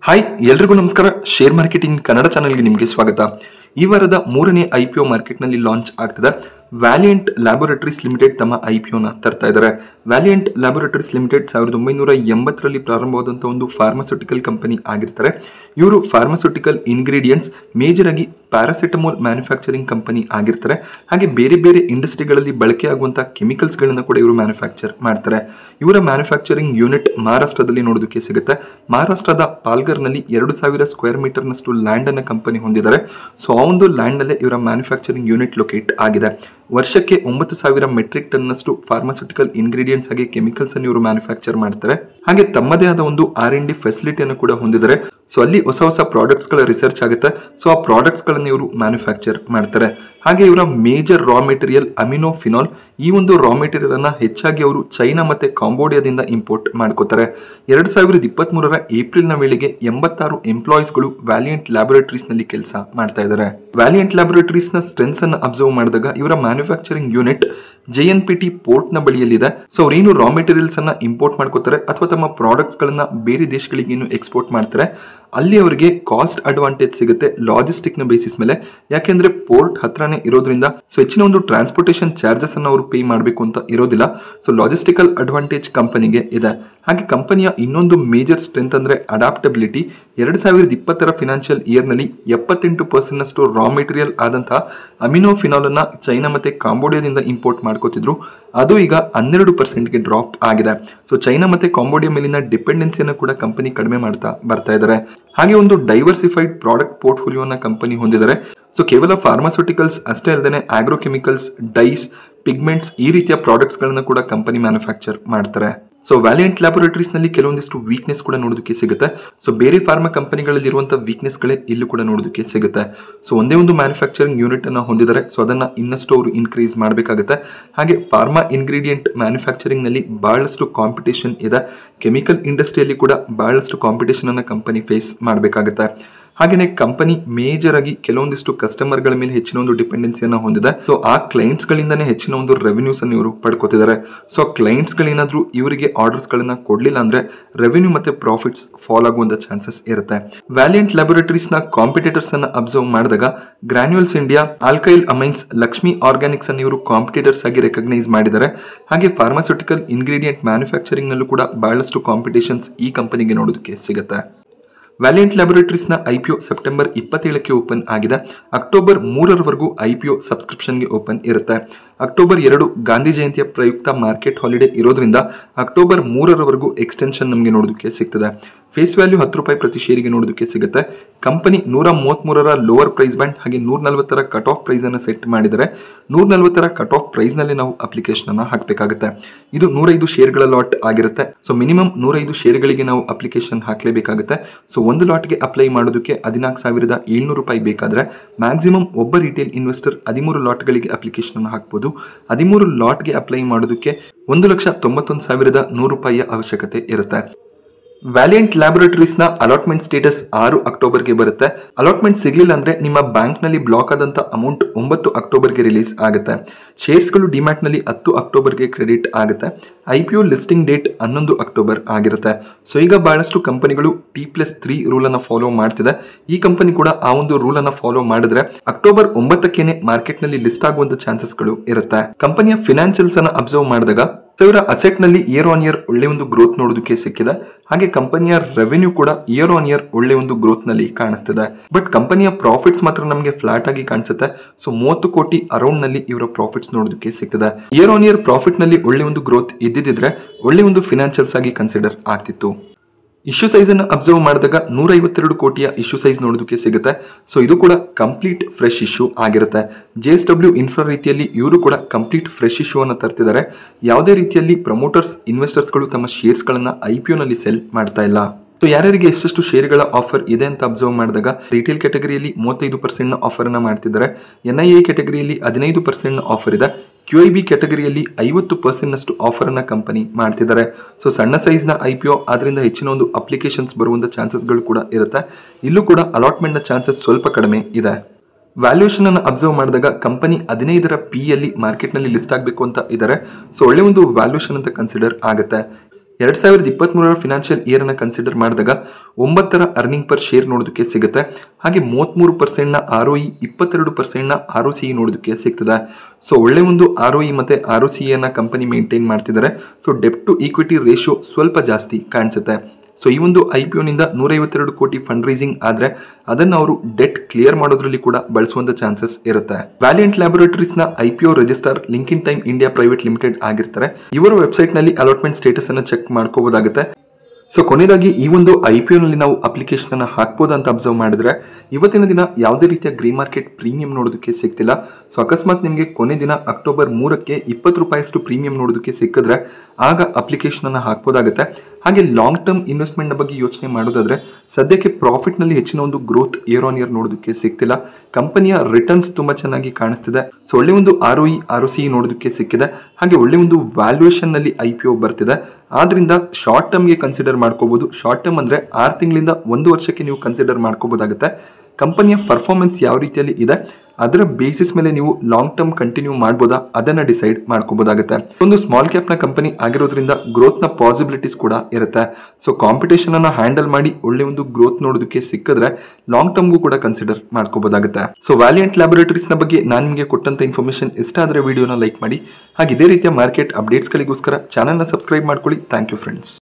hi ಎಲ್ರಿಗೂ ನಮಸ್ಕಾರ share marketing Kannada ಚಾನಲ್ಗೆ ನಿಮಗೆ ಸ್ವಾಗತ ಈ ವಾರದ ಮೂರನೇ ಐ ಪಿ ಒ ಮಾರ್ಕೆಟ್ನಲ್ಲಿ ಲಾಂಚ್ ಆಗ್ತದೆ ವ್ಯಾಲಿಯಂಟ್ ಲ್ಯಾಬೋರೇಟರೀಸ್ ಲಿಮಿಟೆಡ್ ತಮ್ಮ ಐ ಪಿ ಒನ ತರ್ತಾ ಇದ್ದಾರೆ ವ್ಯಾಲಿಯಂಟ್ ಲ್ಯಾಬೋರೇಟರೀಸ್ ಲಿಮಿಟೆಡ್ ಸಾವಿರದ ಒಂಬೈನೂರ ಎಂಬತ್ತರಲ್ಲಿ ಪ್ರಾರಂಭವಾದಂಥ ಒಂದು ಫಾರ್ಮಾಸ್ಯೂಟಿಕಲ್ ಕಂಪನಿ ಆಗಿರ್ತಾರೆ ಇವರು ಫಾರ್ಮಾಸ್ಯೂಟಿಕಲ್ ಇಂಗ್ರೀಡಿಯೆಂಟ್ಸ್ ಮೇಜರ್ ಆಗಿ ಪ್ಯಾರಾಸಿಟಮೋಲ್ ಮ್ಯಾನುಫ್ಯಾಕ್ಚರಿಂಗ್ ಕಂಪನಿ ಆಗಿರ್ತಾರೆ ಹಾಗೆ ಬೇರೆ ಬೇರೆ ಇಂಡಸ್ಟ್ರಿಗಳಲ್ಲಿ ಬಳಕೆಯಾಗುವಂಥ ಕೆಮಿಕಲ್ಸ್ಗಳನ್ನು ಕೂಡ ಇವರು ಮ್ಯಾನುಫ್ಯಾಕ್ಚರ್ ಮಾಡ್ತಾರೆ ಇವರ ಮ್ಯಾನುಫ್ಯಾಕ್ಚರಿಂಗ್ ಯೂನಿಟ್ ಮಹಾರಾಷ್ಟ್ರದಲ್ಲಿ ನೋಡೋದಕ್ಕೆ ಸಿಗುತ್ತೆ ಮಹಾರಾಷ್ಟ್ರದ ಪಾಲ್ಗರ್ನಲ್ಲಿ ಎರಡು ಸಾವಿರ ಸ್ಕ್ವೇರ್ ಮೀಟರ್ನಷ್ಟು ಲ್ಯಾಂಡ್ ಅನ್ನ ಕಂಪನಿ ಹೊಂದಿದ್ದಾರೆ ಸೊ ಆ ಒಂದು ಲ್ಯಾಂಡ್ ನಲ್ಲೇ ಇವರ ಮ್ಯಾನುಫ್ಯಾಕ್ಚರಿಂಗ್ ಯೂನಿಟ್ ಲೊಕೇಟ್ ಆಗಿದೆ ವರ್ಷಕ್ಕೆ ಒಂಬತ್ತು ಸಾವಿರ ಮೆಟ್ರಿಕ್ ಟನ್ನಷ್ಟು ಫಾರ್ಮಾಸ್ಯೂಟಿಕಲ್ ಇಂಗ್ರೀಡಿಯೆಂಟ್ಸ್ ಹಾಗೆ ಕೆಮಿಕಲ್ಸ್ ಅನ್ನು ಇವರು ಮ್ಯಾನುಫ್ಯಾಕ್ಚರ್ ಮಾಡ್ತಾರೆ ಹಾಗೆ ತಮ್ಮದೇ ಆದ ಒಂದು ಆರ್ ಎನ್ ಡಿ ಫೆಸಿಲಿಟಿಯನ್ನು ಕೂಡ ಹೊಂದಿದ್ದಾರೆ ಸೊ ಅಲ್ಲಿ ಹೊಸ ಹೊಸ ಪ್ರಾಡಕ್ಟ್ಸ್ ಗಳ ರಿಸರ್ಚ್ ಆಗುತ್ತೆ ಸೊ ಆ ಪ್ರಾಡಕ್ಟ್ಸ್ ಗಳನ್ನ ಇವರು ಮ್ಯಾನುಫ್ಯಾಕ್ಚರ್ ಮಾಡ್ತಾರೆ ಹಾಗೆ ಇವರ major raw material amino phenol ಈ ಒಂದು ರಾ ಮೆಟೀರಿಯಲ್ ಅನ್ನ ಹೆಚ್ಚಾಗಿ ಅವರು ಚೈನಾ ಮತ್ತೆ ಕಾಂಬೋಡಿಯಾದಿಂದ ಇಂಪೋರ್ಟ್ ಮಾಡ್ಕೋತಾರೆ ಎರಡ್ ಸಾವಿರದ ಇಪ್ಪತ್ತ್ ಮೂರರ ಏಪ್ರಿಲ್ ನ ವೇಳೆಗೆ ಎಂಬತ್ತಾರು ಎಂಪ್ಲಾಯೀಸ್ಗಳು ವ್ಯಾಲಿಯಂಟ್ ಲ್ಯಾಬೊರೇಟರೀಸ್ ನಲ್ಲಿ ಕೆಲಸ ಮಾಡ್ತಾ ಇದ್ದಾರೆ ವ್ಯಾಲಿಯಂಟ್ ಲ್ಯಾಬೊರೇಟರೀಸ್ ನ ಸ್ಟ್ರೆಂತ್ಸ್ ಅನ್ನು ಅಬ್ಸರ್ವ್ ಮಾಡಿದಾಗ ಇವರ manufacturing unit J N P T port ನ ಬಳಿಯಲ್ಲಿದೆ ಸೊ ಅವ್ರೇನು ರಾ ಮೆಟೀರಿಯಲ್ಸ್ ಅನ್ನ ಇಂಪೋರ್ಟ್ ಮಾಡ್ಕೋತಾರೆ ಅಥವಾ ತಮ್ಮ ಪ್ರಾಡಕ್ಟ್ಸ್ ಗಳನ್ನ ಬೇರೆ ದೇಶಗಳಿಗೆ ಏನು ಎಕ್ಸ್ಪೋರ್ಟ್ ಮಾಡ್ತಾರೆ ಅಲ್ಲಿ ಅವರಿಗೆ ಕಾಸ್ಟ್ ಅಡ್ವಾಂಟೇಜ್ ಸಿಗುತ್ತೆ ಲಾಜಿಸ್ಟಿಕ್ ನ ಬೇಸಿಸ್ ಮೇಲೆ ಯಾಕೆಂದ್ರೆ ಪೋರ್ಟ್ ಹತ್ರನೇ ಇರೋದ್ರಿಂದ ಸೊ ಹೆಚ್ಚಿನ ಒಂದು ಟ್ರಾನ್ಸ್ಪೋರ್ಟೇಷನ್ ಚಾರ್ಜಸ್ ಅನ್ನು ಅವರು ಪೇ ಮಾಡಬೇಕು ಅಂತ ಇರೋದಿಲ್ಲ ಸೊ ಲಾಜಿಸ್ಟಿಕಲ್ ಅಡ್ವಾಂಟೇಜ್ ಕಂಪನಿಗೆ ಇದೆ ಹಾಗೆ ಕಂಪನಿಯ ಇನ್ನೊಂದು ಮೇಜರ್ ಸ್ಟ್ರೆಂತ್ ಅಂದ್ರೆ ಅಡಾಪ್ಟಬಿಲಿಟಿ ಎರಡ್ ಸಾವಿರದ ಇಪ್ಪತ್ತರ ಫಿನಾನ್ಷಿಯಲ್ ಇಯರ್ ನಲ್ಲಿ ಎಪ್ಪತ್ತೆಂಟು ಪರ್ಸೆಂಟ್ ಅಷ್ಟು ರಾ ಮೆಟೀರಿಯಲ್ ಆದಂತಹ ಅಮಿನೋ ಫಿನಾಲ್ ಅನ್ನ ಚೈನಾ ಮತ್ತೆ ಕಾಂಬೋಡಿಯಾದಿಂದ ಇಂಪೋರ್ಟ್ ಮಾಡ್ಕೋತಿದ್ರು ಅದು ಈಗ ಹನ್ನೆರಡು ಪರ್ಸೆಂಟ್ಗೆ ಡ್ರಾಪ್ ಆಗಿದೆ ಸೊ ಚೈನಾ ಮತ್ತೆ ಕಾಂಬೋಡಿಯಾ ಮೇಲಿನ ಡಿಪೆಂಡೆನ್ಸಿಯನ್ನು ಕೂಡ ಕಂಪನಿ ಕಡಿಮೆ ಮಾಡ್ತಾ ಬರ್ತಾ ಇದ್ದಾರೆ ಹಾಗೆ ಒಂದು ಡೈವರ್ಸಿಫೈಡ್ ಪ್ರಾಡಕ್ಟ್ ಪೋರ್ಟ್ಫೋಲಿಯೋನ ಕಂಪನಿ ಹೊಂದಿದ್ದಾರೆ ಸೊ ಕೇವಲ ಫಾರ್ಮಾಸ್ಯೂಟಿಕಲ್ಸ್ ಅಷ್ಟೇ ಅಲ್ಲದೆ ಆಗ್ರೋ ಕೆಮಿಕಲ್ಸ್ ಡೈಸ್ ಪಿಗ್ಮೆಂಟ್ಸ್ ಈ ರೀತಿಯ ಪ್ರಾಡಕ್ಟ್ಸ್ ಗಳನ್ನ ಕೂಡ ಕಂಪನಿ ಮ್ಯಾನುಫ್ಯಾಕ್ಚರ್ ಮಾಡ್ತಾರೆ ಸೊ ವ್ಯಾಲಿಯಂಟ್ ಲ್ಯಾಬೊರೇಟರೀಸ್ ನಲ್ಲಿ ಕೆಲವೊಂದಿಷ್ಟು ವೀಕ್ನೆಸ್ ಕೂಡ ನೋಡೋದಕ್ಕೆ ಸಿಗುತ್ತೆ ಸೊ ಬೇರೆ ಫಾರ್ಮಾ ಕಂಪನಿಗಳಲ್ಲಿ ಇರುವಂತಹ ವೀಕ್ನೆಸ್ ಗಳೇ ಇಲ್ಲೂ ಕೂಡ ನೋಡೋದಕ್ಕೆ ಸಿಗುತ್ತೆ ಸೊ ಒಂದೇ ಒಂದು ಮ್ಯಾನುಫ್ಯಾಕ್ಚರಿಂಗ್ ಯೂನಿಟ್ ಅನ್ನ ಹೊಂದಿದ್ದಾರೆ ಸೊ ಅದನ್ನ ಇನ್ನಷ್ಟು ಅವರು ಇನ್ಕ್ರೀಸ್ ಮಾಡಬೇಕಾಗುತ್ತೆ ಹಾಗೆ ಫಾರ್ಮಾ ಇಂಗ್ರೀಡಿಯೆಂಟ್ ಮ್ಯಾನುಫ್ಯಾಕ್ಚರಿಂಗ್ ನಲ್ಲಿ ಬಹಳಷ್ಟು ಕಾಂಪಿಟೇಷನ್ ಇದೆ ಕೆಮಿಕಲ್ ಇಂಡಸ್ಟ್ರಿಯಲ್ಲಿ ಕೂಡ ಬಹಳಷ್ಟು ಕಾಂಪಿಟೇಷನ್ ಅನ್ನ ಕಂಪನಿ ಫೇಸ್ ಮಾಡಬೇಕಾಗುತ್ತೆ ಹಾಗೆಯೇ ಕಂಪನಿ ಮೇಜರ್ ಆಗಿ ಕೆಲವೊಂದಿಷ್ಟು ಕಸ್ಟಮರ್ ಗಳ ಮೇಲೆ ಹೆಚ್ಚಿನ ಒಂದು ಡಿಪೆಂಡೆನ್ಸಿಯನ್ನ ಹೊಂದಿದೆ ಸೊ ಆ ಕ್ಲೈಂಟ್ಸ್ ಗಳಿಂದಾನೇ ಹೆಚ್ಚಿನ ಒಂದು ರೆವೆನ್ಯೂಸ್ ಅನ್ನು ಇವರು ಪಡ್ಕೋತಿದ್ದಾರೆ ಸೊ ಕ್ಲೈಂಟ್ಸ್ ಗಳೇನಾದ್ರೂ ಇವರಿಗೆ ಆರ್ಡರ್ಸ್ ಗಳನ್ನ ಕೊಡ್ಲಿಲ್ಲ ಅಂದ್ರೆ ರೆವೆನ್ಯೂ ಮತ್ತೆ ಪ್ರಾಫಿಟ್ಸ್ ಫಾಲ್ ಆಗುವಂತ ಚಾನ್ಸಸ್ ಇರುತ್ತೆ ವ್ಯಾಲಿಯಂಟ್ ಲ್ಯಾಬೊರೇಟರೀಸ್ ನ ಕಾಂಪಿಟೇಟರ್ಸ್ ಅನ್ನ ಅಬ್ಸರ್ವ್ ಮಾಡಿದಾಗ granules India alkyl amines Lakshmi organics ಅನ್ನು ಇವರು ಕಾಂಪಿಟೇಟರ್ಸ್ ಆಗಿ ರೆಕಗ್ನೈಸ್ ಮಾಡಿದ್ದಾರೆ ಹಾಗೆ ಫಾರ್ಮಾಸ್ಯೂಟಿಕಲ್ ಇಂಗ್ರೀಡಿಯೆಂಟ್ ಮ್ಯಾನುಫ್ಯಾಕ್ಚರಿಂಗ್ ನಲ್ಲೂ ಕೂಡ ಬಹಳಷ್ಟು ಕಾಂಪಿಟೇಷನ್ಸ್ ಈ ಕಂಪನಿಗೆ ನೋಡೋದಕ್ಕೆ ಸಿಗುತ್ತೆ ವ್ಯಾಲಿಯಂಟ್ ಲ್ಯಾಬೊರೇಟರೀಸ್ ನ ಐಪಿಒ ಸೆಪ್ಟೆಂಬರ್ ಇಪ್ಪತ್ತೇಳಕ್ಕೆ ಓಪನ್ ಆಗಿದೆ ಅಕ್ಟೋಬರ್ ಮೂರರವರೆಗೂ ಐಪಿಒ ಸಬ್ಸ್ಕ್ರಿಪ್ಷನ್ಗೆ ಓಪನ್ ಇರುತ್ತೆ ಅಕ್ಟೋಬರ್ ಎರಡು ಗಾಂಧಿ ಜಯಂತಿಯ ಪ್ರಯುಕ್ತ ಮಾರ್ಕೆಟ್ ಹಾಲಿಡೇ ಇರೋದ್ರಿಂದ ಅಕ್ಟೋಬರ್ ಮೂರರವರೆಗೂ ಎಕ್ಸ್ಟೆನ್ಷನ್ ನಮಗೆ ನೋಡೋದಕ್ಕೆ ಸಿಗ್ತದೆ ಫೇಸ್ ವ್ಯಾಲ್ಯೂ ಹತ್ತು ರೂಪಾಯಿ ಪ್ರತಿ ಶೇರಿಗೆ ನೋಡೋದಕ್ಕೆ ಸಿಗುತ್ತೆ ಕಂಪನಿ ನೂರ ಮೂವತ್ಮೂರರ ಲೋವರ್ ಪ್ರೈಸ್ ಬ್ಯಾಂಡ್ ಹಾಗೆ ನೂರ ನಲವತ್ತರ ಕಟ್ ಆಫ್ ಪ್ರೈಸ್ ಅನ್ನು ಸೆಟ್ ಮಾಡಿದರೆ ನೂರ ನಲವತ್ತರ ಕಟ್ ಆಫ್ ಪ್ರೈಸ್ ನಲ್ಲಿ ನಾವು ಅಪ್ಲಿಕೇಶನ್ ಅನ್ನ ಹಾಕಬೇಕಾಗುತ್ತೆ ಇದು ನೂರೈದು ಶೇರ್ಗಳ ಲಾಟ್ ಆಗಿರುತ್ತೆ ಸೊ ಮಿನಿಮಮ್ ನೂರೈದು ಶೇರ್ಗಳಿಗೆ ನಾವು ಅಪ್ಲಿಕೇಶನ್ ಹಾಕಲೇಬೇಕಾಗುತ್ತೆ ಸೊ ಒಂದು ಲಾಟ್ಗೆ ಅಪ್ಲೈ ಮಾಡೋದಕ್ಕೆ ಹದಿನಾಲ್ಕು ಸಾವಿರದ ಏಳ್ನೂರು ರೂಪಾಯಿ ಬೇಕಾದ್ರೆ ಮ್ಯಾಕ್ಸಿಮಮ್ ಒಬ್ಬ ರಿಟೇಲ್ ಇನ್ವೆಸ್ಟರ್ ಹದಿಮೂರು ಲಾಟ್ಗಳಿಗೆ ಅಪ್ಲಿಕೇಶನ್ ಅನ್ನು ಹಾಕ್ಬೋದು ಹದಿಮೂರು ಲಾಟ್ಗೆ ಅಪ್ಲೈ ಮಾಡೋದಕ್ಕೆ ಒಂದು ಲಕ್ಷ ತೊಂಬತ್ತೊಂದು ಸಾವಿರದ ನೂರು ರೂಪಾಯಿಯ ಅವಶ್ಯಕತೆ ಇರುತ್ತೆ ವ್ಯಾಲಿಯಂಟ್ ಲ್ಯಾಬೊರೇಟರೀಸ್ ನ ಅಲಾಟ್ಮೆಂಟ್ ಸ್ಟೇಟಸ್ ಆರು ಅಕ್ಟೋಬರ್ಗೆ ಬರುತ್ತೆ ಅಲಾಟ್ಮೆಂಟ್ ಸಿಗ್ಲಿಲ್ಲ ಅಂದ್ರೆ ನಿಮ್ಮ ಬ್ಯಾಂಕ್ ನಲ್ಲಿ ಬ್ಲಾಕ್ ಆದಂತ ಅಮೌಂಟ್ ಒಂಬತ್ತು ಅಕ್ಟೋಬರ್ಗೆ ರಿಲೀಸ್ ಆಗುತ್ತೆ ಶೇರ್ಸ್ಗಳು ಡಿಮ್ಯಾಟ್ ನಲ್ಲಿ ಹತ್ತು ಅಕ್ಟೋಬರ್ಗೆ ಕ್ರೆಡಿಟ್ ಆಗುತ್ತೆ I P O listing date ಹನ್ನೊಂದು ಅಕ್ಟೋಬರ್ ಆಗಿರುತ್ತೆ ಸೊ ಈಗ ಬಹಳಷ್ಟು ಕಂಪನಿಗಳು ಟಿ ಪ್ಲಸ್ ತ್ರೀ ರೂಲ್ ಅನ್ನ ಫಾಲೋ ಮಾಡ್ತಿದೆ ಈ ಕಂಪನಿ ಕೂಡ ಆ ಒಂದು ರೂಲ್ ಅನ್ನ ಫಾಲೋ ಮಾಡಿದ್ರೆ ಅಕ್ಟೋಬರ್ ಒಂಬತ್ತಕ್ಕೇನೆ ಮಾರ್ಕೆಟ್ ನಲ್ಲಿ ಲಿಸ್ಟ್ ಆಗುವಂತ ಚಾನ್ಸಸ್ಗಳು ಇರುತ್ತೆ ಕಂಪನಿಯ ಫಿನಾನ್ಷಿಯಲ್ಸ್ ಅನ್ನ ಅಬ್ಸರ್ವ್ ಮಾಡಿದಾಗ ಸೊ ಇವರ ಅಸೆಟ್ ನಲ್ಲಿ ಇಯರ್ ಆನ್ ಇಯರ್ ಒಳ್ಳೆ ಒಂದು ಗ್ರೋತ್ ನೋಡೋದಕ್ಕೆ ಸಿಕ್ಕಿದೆ ಹಾಗೆ ಕಂಪನಿಯ ರೆವೆನ್ಯೂ ಕೂಡ ಇಯರ್ ಆನ್ ಇಯರ್ ಒಳ್ಳೆ ಒಂದು ಗ್ರೋತ್ ನಲ್ಲಿ ಕಾಣಿಸ್ತಿದೆ ಬಟ್ ಕಂಪನಿಯ ಪ್ರಾಫಿಟ್ಸ್ ಮಾತ್ರ ನಮಗೆ ಫ್ಲಾಟ್ ಆಗಿ ಕಾಣಿಸುತ್ತೆ ಸೊ ಮೂವತ್ತು ಕೋಟಿ ಅರೌಂಡ್ ನಲ್ಲಿ ಇವರ ಪ್ರಾಫಿಟ್ಸ್ ನೋಡೋದಕ್ಕೆ ಸಿಗ್ತದೆ ಇಯರ್ ಆನ್ ಇಯರ್ ಪ್ರಾಫಿಟ್ ನಲ್ಲಿ ಒಳ್ಳೆ ಒಂದು ಗ್ರೋತ್ ಇದ್ದಿದ್ರೆ ಒಳ್ಳೆ ಒಂದು ಫಿನಾನ್ಷಿಯಲ್ಸ್ ಆಗಿ ಕನ್ಸಿಡರ್ ಆಗ್ತಿತ್ತು ಇಶ್ಯೂ ಸೈಜ್ ಅನ್ನು ಅಬ್ಸರ್ವ್ ಮಾಡಿದಾಗ ನೂರ ಐವತ್ತೆರಡು ಕೋಟಿಯ ಇಶ್ಯೂ ಸೈಜ್ ನೋಡೋದಕ್ಕೆ ಸಿಗುತ್ತೆ ಸೊ ಇದು ಕೂಡ ಕಂಪ್ಲೀಟ್ ಫ್ರೆಶ್ ಇಶ್ಯೂ ಆಗಿರುತ್ತೆ ಜೆ ಎಸ್ ಡಬ್ಲ್ಯೂ ಇನ್ಫ್ರಾ ರೀತಿಯಲ್ಲಿ ಇವರು ಕೂಡ ಕಂಪ್ಲೀಟ್ ಫ್ರೆಶ್ ಇಶ್ಯೂ ಅನ್ನು ತರ್ತಿದ್ದಾರೆ ಯಾವುದೇ ರೀತಿಯಲ್ಲಿ ಪ್ರಮೋಟರ್ಸ್ ಇನ್ವೆಸ್ಟರ್ಸ್ಗಳು ತಮ್ಮ ಶೇರ್ಸ್ಗಳನ್ನ ಐ ಪಿ ನಲ್ಲಿ ಸೆಲ್ ಮಾಡ್ತಾ ಇಲ್ಲ ಸೊ ಯಾರ್ಯಾರಿಗೆ ಎಷ್ಟೆಷ್ಟು ಶೇರ್ಗಳ ಆಫರ್ ಇದೆ ಅಂತ ಅಬ್ಸರ್ವ್ ಮಾಡಿದಾಗ ರಿಟೇಲ್ ಕ್ಯಾಟಗರಿಯಲ್ಲಿ ಮೂವತ್ತೈದು ಪರ್ಸೆಂಟ್ ಆಫರ್ ಅನ್ನ ಮಾಡ್ತಿದ್ದಾರೆ ಎನ್ ಐ ಎ ಕ್ಯಾಟಗರಿಯಲ್ಲಿ ಹದಿನೈದು ಪರ್ಸೆಂಟ್ ಆಫರ್ ಇದೆ ಕ್ಯೂ ಐ ಬಿ ಕ್ಯಾಟಗರಿಯಲ್ಲಿ ಐವತ್ತು ಪರ್ಸೆಂಟ್ ಅಷ್ಟು ಆಫರ್ ಅನ್ನ ಕಂಪನಿ ಮಾಡ್ತಿದ್ದಾರೆ ಸೊ ಸಣ್ಣ ಸೈಜ್ ನ ಐ ಪಿ ಒ ಅದರಿಂದ ಹೆಚ್ಚಿನ ಒಂದು ಅಪ್ಲಿಕೇಶನ್ಸ್ ಬರುವಂತ ಚಾನ್ಸಸ್ಗಳು ಕೂಡ ಇರುತ್ತೆ ಇಲ್ಲೂ ಕೂಡ ಅಲಾಟ್ಮೆಂಟ್ ನ ಚಾನ್ಸಸ್ ಸ್ವಲ್ಪ ಕಡಿಮೆ ಇದೆ ವ್ಯಾಲ್ಯೂಯೇಷನ್ ಅನ್ನು ಅಬ್ಸರ್ವ್ ಮಾಡಿದಾಗ ಕಂಪನಿ ಹದಿನೈದರ ಪಿ ಯಲ್ಲಿ ಮಾರ್ಕೆಟ್ ನಲ್ಲಿ ಲಿಸ್ಟ್ ಆಗಬೇಕು ಅಂತ ಇದ್ದಾರೆ ಸೊ ಒಳ್ಳೆ ಒಂದು ವ್ಯಾಲ್ಯೂಯೇಷನ್ ಅಂತ ಕನ್ಸಿಡರ್ ಆಗುತ್ತೆ ಎರಡ್ ಸಾವಿರದ ಇಪ್ಪತ್ಮೂರರ ಫಿನಾನ್ಷಿಯಲ್ ಇಯರ್ ಅನ್ನ ಕನ್ಸಿಡರ್ ಮಾಡಿದಾಗ ಒಂಬತ್ತರ ಅರ್ನಿಂಗ್ ಪರ್ ಶೇರ್ ನೋಡೋದಕ್ಕೆ ಸಿಗುತ್ತೆ ಹಾಗೆ ಮೂವತ್ಮೂರು ಪರ್ಸೆಂಟ್ನ ಆರ್ ಒ ಇ ಇಪ್ಪತ್ತೆರಡು ಪರ್ಸೆಂಟ್ನ ಆರ್ ಒ ಸಿ ನೋಡೋದಕ್ಕೆ ಸಿಗ್ತದೆ ಸೊ ಒಳ್ಳೆ ಒಂದು ಆರ್ ಒ ಇ ಮತ್ತು ಆರ್ ಒ ಸಿ ಅನ್ನ ಕಂಪನಿ ಮೇಂಟೈನ್ ಮಾಡ್ತಿದ್ದಾರೆ so debt to equity ratio ಸ್ವಲ್ಪ ಜಾಸ್ತಿ ಕಾಣಿಸುತ್ತೆ ಸೊ ಈ ಒಂದು ಐ ಪಿ ಒನಿಂದ ನೂರೈವತ್ತೆರಡು ಕೋಟಿ ಫಂಡ್ ರೈಸಿಂಗ್ ಆದರೆ ಅದನ್ನು ಅವರು ಡೆಟ್ ಕ್ಲಿಯರ್ ಮಾಡೋದ್ರಲ್ಲಿ ಕೂಡ ಬಳಸುವಂತ ಚಾನ್ಸಸ್ ಇರುತ್ತೆ ವ್ಯಾಲಿಯಂಟ್ ಲ್ಯಾಬೊರೇಟರೀಸ್ ನ I P O register Link Intime India Private Limited ಆಗಿರ್ತಾರೆ ಇವರ ವೆಬ್ಸೈಟ್ ನಲ್ಲಿ ಅಲಾಟ್ಮೆಂಟ್ ಸ್ಟೇಟಸ್ ಅನ್ನು ಚೆಕ್ ಮಾಡ್ಕೋಬಹುದಾಗುತ್ತೆ ಸೊ ಕೊನೆಯದಾಗಿ ಈ ಒಂದು ಐ ಪಿ ನಲ್ಲಿ ನಾವು ಅಪ್ಲಿಕೇಶನ್ ಅನ್ನ ಹಾಕ್ಬೋದು ಅಂತ ಅಬ್ಸರ್ವ್ ಮಾಡಿದ್ರೆ ಇವತ್ತಿನ ದಿನ ಯಾವುದೇ ರೀತಿಯ ಗ್ರೀ ಮಾರ್ಕೆಟ್ ಪ್ರೀಮಿಯಂ ನೋಡೋದಕ್ಕೆ ಸಿಗ್ತಿಲ್ಲ ಸೊ ಅಕಸ್ಮಾತ್ ನಿಮಗೆ ಕೊನೆ ದಿನ ಅಕ್ಟೋಬರ್ ಮೂರಕ್ಕೆ ಇಪ್ಪತ್ತು ರೂಪಾಯಿಯಷ್ಟು ಪ್ರೀಮಿಯಂ ನೋಡೋದಕ್ಕೆ ಸಿಕ್ಕಿದ್ರೆ ಆಗ ಅಪ್ಲಿಕೇಶನ್ ಅನ್ನ ಹಾಕ್ಬೋದಾಗುತ್ತೆ ಹಾಗೆ ಲಾಂಗ್ ಟರ್ಮ್ ಇನ್ವೆಸ್ಟ್ಮೆಂಟ್ ಬಗ್ಗೆ ಯೋಚನೆ ಮಾಡೋದಾದ್ರೆ ಸದ್ಯಕ್ಕೆ ಪ್ರಾಫಿಟ್ ನಲ್ಲಿ ಹೆಚ್ಚಿನ ಒಂದು ಗ್ರೋತ್ ಇಯರ್ ಆನ್ ಇಯರ್ ನೋಡೋದಕ್ಕೆ ಸಿಗ್ತಿಲ್ಲ ಕಂಪನಿಯ ರಿಟರ್ನ್ಸ್ ತುಂಬಾ ಚೆನ್ನಾಗಿ ಕಾಣಿಸ್ತಿದೆ ಸೊ ಒಳ್ಳೆ ಒಂದು R O E R O C ನೋಡೋದಕ್ಕೆ ಸಿಕ್ಕಿದೆ ಹಾಗೆ ಒಳ್ಳೆ ಒಂದು ವ್ಯಾಲ್ಯೂಯೇಷನ್ ನಲ್ಲಿ ಐ ಪಿ ಒ ಬರ್ತಿದೆ ಆದ್ರಿಂದ ಶಾರ್ಟ್ ಟರ್ಮ್ಗೆ ಕನ್ಸಿಡರ್ ಮಾಡ್ಕೋಬಹುದು ಶಾರ್ಟ್ ಟರ್ಮ್ ಅಂದ್ರೆ ಆರು ತಿಂಗಳಿಂದ ಒಂದು ವರ್ಷಕ್ಕೆ ನೀವು ಕನ್ಸಿಡರ್ ಮಾಡ್ಕೋಬಹುದಾಗುತ್ತೆ ಕಂಪನಿಯ ಪರ್ಫಾರ್ಮೆನ್ಸ್ ಯಾವ ರೀತಿಯಲ್ಲಿ ಇದೆ ಅದರ ಬೇಸಿಸ್ ಮೇಲೆ ನೀವು ಲಾಂಗ್ ಟರ್ಮ್ ಕಂಟಿನ್ಯೂ ಮಾಡ್ಬೋದಾ ಅದನ್ನ ಡಿಸೈಡ್ ಮಾಡ್ಕೋಬಹುದಾಗುತ್ತೆ ಒಂದು ಸ್ಮಾಲ್ ಕ್ಯಾಪ್ ನ ಕಂಪನಿ ಆಗಿರೋದ್ರಿಂದ ಗ್ರೋತ್ ನ ಪಾಸಿಬಿಲಿಟೀಸ್ ಕೂಡ ಇರುತ್ತೆ ಸೊ ಕಾಂಪಿಟೇಷನ್ ಅನ್ನ ಹ್ಯಾಂಡಲ್ ಮಾಡಿ ಒಳ್ಳೆ ಒಂದು ಗ್ರೋತ್ ನೋಡೋದಕ್ಕೆ ಸಿಕ್ಕಿದ್ರೆ ಲಾಂಗ್ ಟರ್ಮ್ಗೂ ಕೂಡ ಕನ್ಸಿಡರ್ ಮಾಡ್ಕೋಬಹುದಾಗುತ್ತೆ ಸೊ ವ್ಯಾಲಿಯಂಟ್ ಲ್ಯಾಬೊರೇಟರೀಸ್ ನ ಬಗ್ಗೆ ನಾನು ನಿಮಗೆ ಕೊಟ್ಟಂತ ಇನ್ಫಾರ್ಮೇಶನ್ ಇಷ್ಟ ಆದ್ರೆ ವಿಡಿಯೋನ ಲೈಕ್ ಮಾಡಿ ಹಾಗೆ ಇದೇ ರೀತಿಯ ಮಾರ್ಕೆಟ್ ಅಪ್ಡೇಟ್ಸ್ಗಳಿಗೋಸ್ಕರ ಚಾನಲ್ನ ಸಬ್ಸ್ಕ್ರೈಬ್ ಮಾಡ್ಕೊಳ್ಳಿ ಥ್ಯಾಂಕ್ ಯು ಫ್ರೆಂಡ್ಸ್